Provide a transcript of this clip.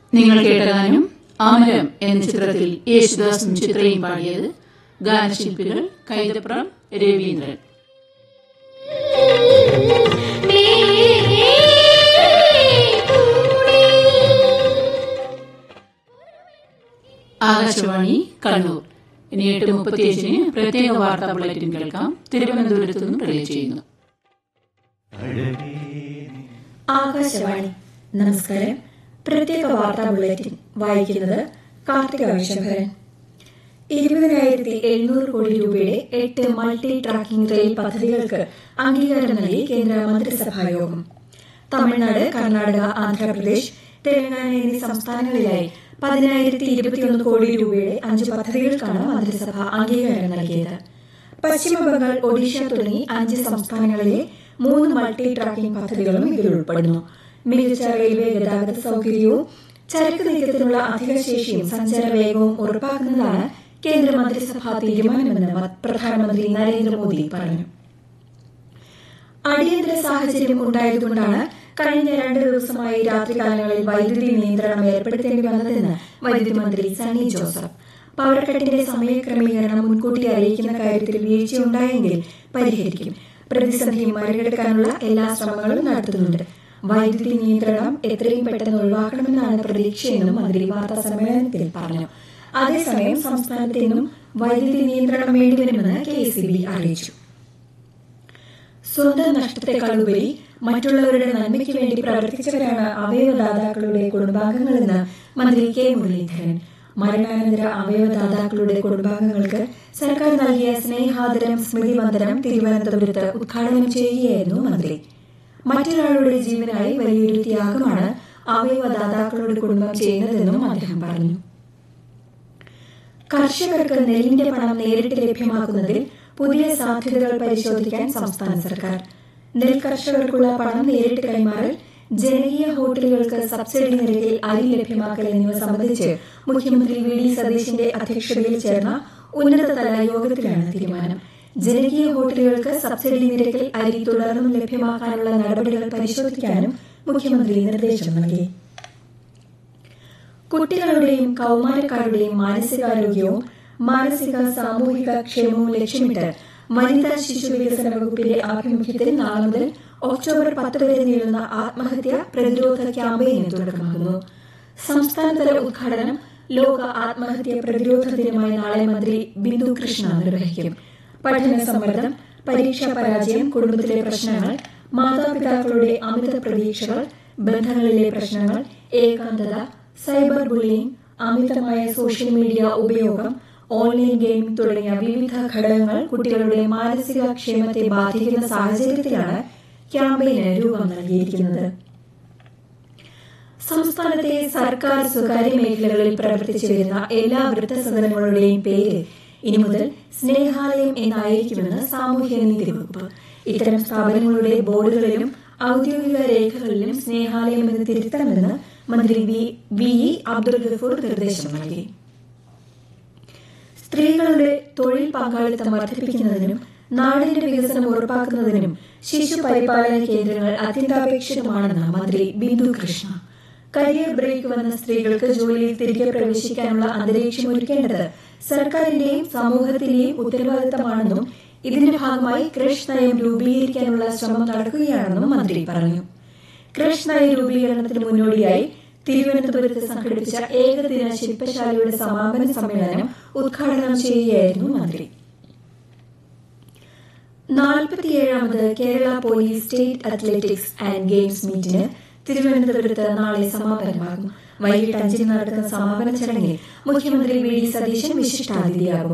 നിങ്ങൾ കേട്ട ഗാനം അമരം എന്ന ചിത്രത്തിൽ യേശുദാസും ചിത്രയും പാടിയത് ഗാനശില്പികൾ കൈതപ്രം രവീന്ദ്രൻ ആകാശവാണി കണ്ണൂർ ഇനി എട്ട് മുപ്പത്തിയഞ്ചിന് പ്രത്യേക വാർത്താ ബുള്ളറ്റിൻ കേൾക്കാം തിരുവനന്തപുരത്ത് നിന്ന് റിലേ ചെയ്യുന്നു ആകാശവാണി നമസ്കാരം പ്രത്യേക വാർത്താ ബുള്ളറ്റിൻ വായിക്കുന്നത് കാർത്തിക വിശ്വഭരൻ ഇരുപതിനായിരത്തി എഴുന്നൂറ് കോടി രൂപയുടെ എട്ട് മൾട്ടി ട്രാക്കിംഗ് റെയിൽ പദ്ധതികൾക്ക് അംഗീകാരം നൽകി കേന്ദ്ര മന്ത്രിസഭാ യോഗം തമിഴ്നാട് കർണാടക ആന്ധ്രാപ്രദേശ് തെലങ്കാന എന്നീ സംസ്ഥാനങ്ങളിലായി പതിനായിരത്തി ഇരുപത്തിയൊന്ന് കോടി രൂപയുടെ അഞ്ച് പദ്ധതികൾക്കാണ് മന്ത്രിസഭ അംഗീകാരം നൽകിയത് പശ്ചിമബംഗാൾ ഒഡീഷ തുടങ്ങി അഞ്ച് സംസ്ഥാനങ്ങളിലെ മൂന്ന് മൾട്ടി ട്രാക്കിംഗ് പദ്ധതികളും ഇതിൽ ഉൾപ്പെടുന്നു മികച്ച റെയിൽവേ ഗതാഗത സൌകര്യവും ചരക്ക് നീക്കത്തിനുള്ള അധിക ശേഷിയും സഞ്ചാര വേഗവും ഉറപ്പാക്കുന്നതാണ് കേന്ദ്ര മന്ത്രിസഭാ തീരുമാനമെന്ന് പ്രധാനമന്ത്രി നരേന്ദ്രമോദി പറഞ്ഞു അടിയന്തര സാഹചര്യം ഉണ്ടായതുകൊണ്ടാണ് കഴിഞ്ഞ രണ്ട് ദിവസമായി രാത്രികാലങ്ങളിൽ വൈദ്യുതി നിയന്ത്രണം ഏർപ്പെടുത്തേണ്ടി വന്നതെന്ന് വൈദ്യുതി മന്ത്രി സണ്ണി ജോസഫ് പവർ കട്ടിന്റെ സമയക്രമീകരണം മുൻകൂട്ടി അറിയിക്കുന്ന കാര്യത്തിൽ വീഴ്ചയുണ്ടായെങ്കിൽ പരിഹരിക്കും പ്രതിസന്ധി മറികടക്കാനുള്ള എല്ലാ ശ്രമങ്ങളും നടത്തുന്നുണ്ട് വൈദ്യുതി നിയന്ത്രണം എത്രയും പെട്ടെന്ന് ഒഴിവാക്കണമെന്നാണ് പ്രതീക്ഷയെന്നും മന്ത്രി വാർത്താ സമ്മേളനത്തിൽ പറഞ്ഞു അതേസമയം സംസ്ഥാനത്ത് ഇന്നും വൈദ്യുതി നിയന്ത്രണം വേണ്ടിവരുമെന്ന് കെ അറിയിച്ചു സ്വന്തം നഷ്ടത്തെക്കാളുപരി മറ്റുള്ളവരുടെ നന്മയ്ക്ക് വേണ്ടി പ്രവർത്തിച്ചവരാണ് അവയവദാതാക്കളുടെ കുടുംബാംഗങ്ങളെന്ന് മന്ത്രി കെ മുരളീധരൻ മരണാനന്തര അവയവദാതാക്കളുടെ കുടുംബാംഗങ്ങൾക്ക് സർക്കാർ നൽകിയ സ്നേഹാദരം സ്മൃതി വന്ദനം തിരുവനന്തപുരത്ത് ഉദ്ഘാടനം ചെയ്യുകയായിരുന്നു മന്ത്രി മറ്റൊരാളുടെ ജീവനായി വലിയൊരു ത്യാഗമാണ് അവയവദാതാക്കളുടെ കുടുംബം ചെയ്യുന്നതെന്നും അദ്ദേഹം പറഞ്ഞു കർഷകർക്ക് നെല്ലിന്റെ പണം നേരിട്ട് ലഭ്യമാക്കുന്നതിൽ പുതിയ സാധ്യതകൾ പരിശോധിക്കാൻ സംസ്ഥാന സർക്കാർ നെൽ കർഷകർക്കുള്ള പണം നേരിട്ട് കൈമാറൽ ജനകീയ ഹോട്ടലുകൾക്ക് സബ്സിഡി നിരക്കിൽ അരി ലഭ്യമാക്കൽ എന്നിവ സംബന്ധിച്ച് മുഖ്യമന്ത്രി വി ഡി സതീശിന്റെ അധ്യക്ഷതയിൽ ചേർന്ന ഉന്നതതല യോഗത്തിലാണ് തീരുമാനം ജനകീയ ഹോട്ടലുകൾക്ക് സബ്സിഡി നിരക്കിൽ അരി തുടർന്നും ലഭ്യമാക്കാനുള്ള നടപടികൾ പരിശോധിക്കാനും മുഖ്യമന്ത്രി നിർദ്ദേശം നൽകി കുട്ടികളുടെയും കൌമാരക്കാരുടെയും മാനസികാരോഗ്യവും മാനസിക സാമൂഹിക ക്ഷേമവും ലക്ഷ്യമിട്ട് വനിതാ ശിശു വികസന വകുപ്പിന്റെ ആഭിമുഖ്യത്തിൽ നാളെ മുതൽ ഒക്ടോബർ പത്ത് വരെ നീളുന്ന ആത്മഹത്യ പ്രതിരോധ ക്യാമ്പയിന് തുടക്കമാകുന്നു സംസ്ഥാനതല ഉദ്ഘാടനം ലോക ആത്മഹത്യ പ്രതിരോധ ദിനമായി നാളെ മന്ത്രി ബിന്ദു കൃഷ്ണ നിർവഹിക്കും പഠന സമ്മർദ്ദം പരീക്ഷാ പരാജയം കുടുംബത്തിലെ പ്രശ്നങ്ങൾ മാതാപിതാക്കളുടെ അമിത പ്രതീക്ഷകൾ ബന്ധങ്ങളിലെ പ്രശ്നങ്ങൾ ഏകാന്തത സൈബർ ബുള്ളിംഗ് അമിതമായ സോഷ്യൽ മീഡിയ ഉപയോഗം ഓൺലൈൻ ഗെയിമിംഗ് തുടങ്ങിയ വിവിധ ഘടകങ്ങൾ കുട്ടികളുടെ മാനസിക ക്ഷേമത്തെ ബാധിക്കുന്ന സാഹചര്യത്തിലാണ് ക്യാമ്പയിന് രൂപം നൽകിയിരിക്കുന്നത് സംസ്ഥാനത്തെ സർക്കാർ സ്വകാര്യ മേഖലകളിൽ പ്രവർത്തിച്ചു വരുന്ന എല്ലാ വൃദ്ധസദനങ്ങളുടെയും പേര് ഇനി മുതൽ സ്നേഹാലയം എന്നായിരിക്കുമെന്ന് സാമൂഹ്യനീതി വകുപ്പ് ഇത്തരം സ്ഥാപനങ്ങളുടെ ബോർഡുകളിലും ഔദ്യോഗിക രേഖകളിലും സ്നേഹാലയം എന്ന് തിരുത്തണമെന്ന് മന്ത്രി വി ഇ അബ്ദുൾ ഗഫൂർ നിർദ്ദേശം നൽകി സ്ത്രീകളുടെ തൊഴിൽ പങ്കാളിത്തം വർദ്ധിപ്പിക്കുന്നതിനും നാടിന്റെ വികസനം ഉറപ്പാക്കുന്നതിനും ശിശു പരിപാലന കേന്ദ്രങ്ങൾ അത്യന്താപേക്ഷിതമാണെന്ന് മന്ത്രി ബിന്ദു കൃഷ്ണ കരിയർ ബ്രേക്ക് വന്ന സ്ത്രീകൾക്ക് ജോലിയിൽ തിരികെ പ്രവേശിക്കാനുള്ള അന്തരീക്ഷം ഒരുക്കേണ്ടത് സർക്കാരിന്റെയും സമൂഹത്തിന്റെയും ഉത്തരവാദിത്തമാണെന്നും ഇതിന്റെ ഭാഗമായി ക്രഷ് നയം രൂപീകരിക്കാനുള്ള ശ്രമം നടക്കുകയാണെന്നും മന്ത്രി പറഞ്ഞു ക്രഷ് നയ രൂപീകരണത്തിന് മുന്നോടിയായി തിരുവനന്തപുരത്ത് സംഘടിപ്പിച്ച ഏകദിന ശില്പശാലയുടെ സമാപന സമ്മേളനം ഉദ്ഘാടനം ചെയ്യുകയായിരുന്നു മന്ത്രി നാൽപ്പത്തിയേഴാമത് Kerala police state athletics and games മീറ്റിന് തിരുവനന്തപുരത്ത് നാളെ സമാപനമാകും വൈകിട്ട് അഞ്ചിന് നടക്കുന്ന സമാപന ചടങ്ങിൽ മുഖ്യമന്ത്രി വി ഡി സതീശൻ വിശിഷ്ടാതിഥിയാകും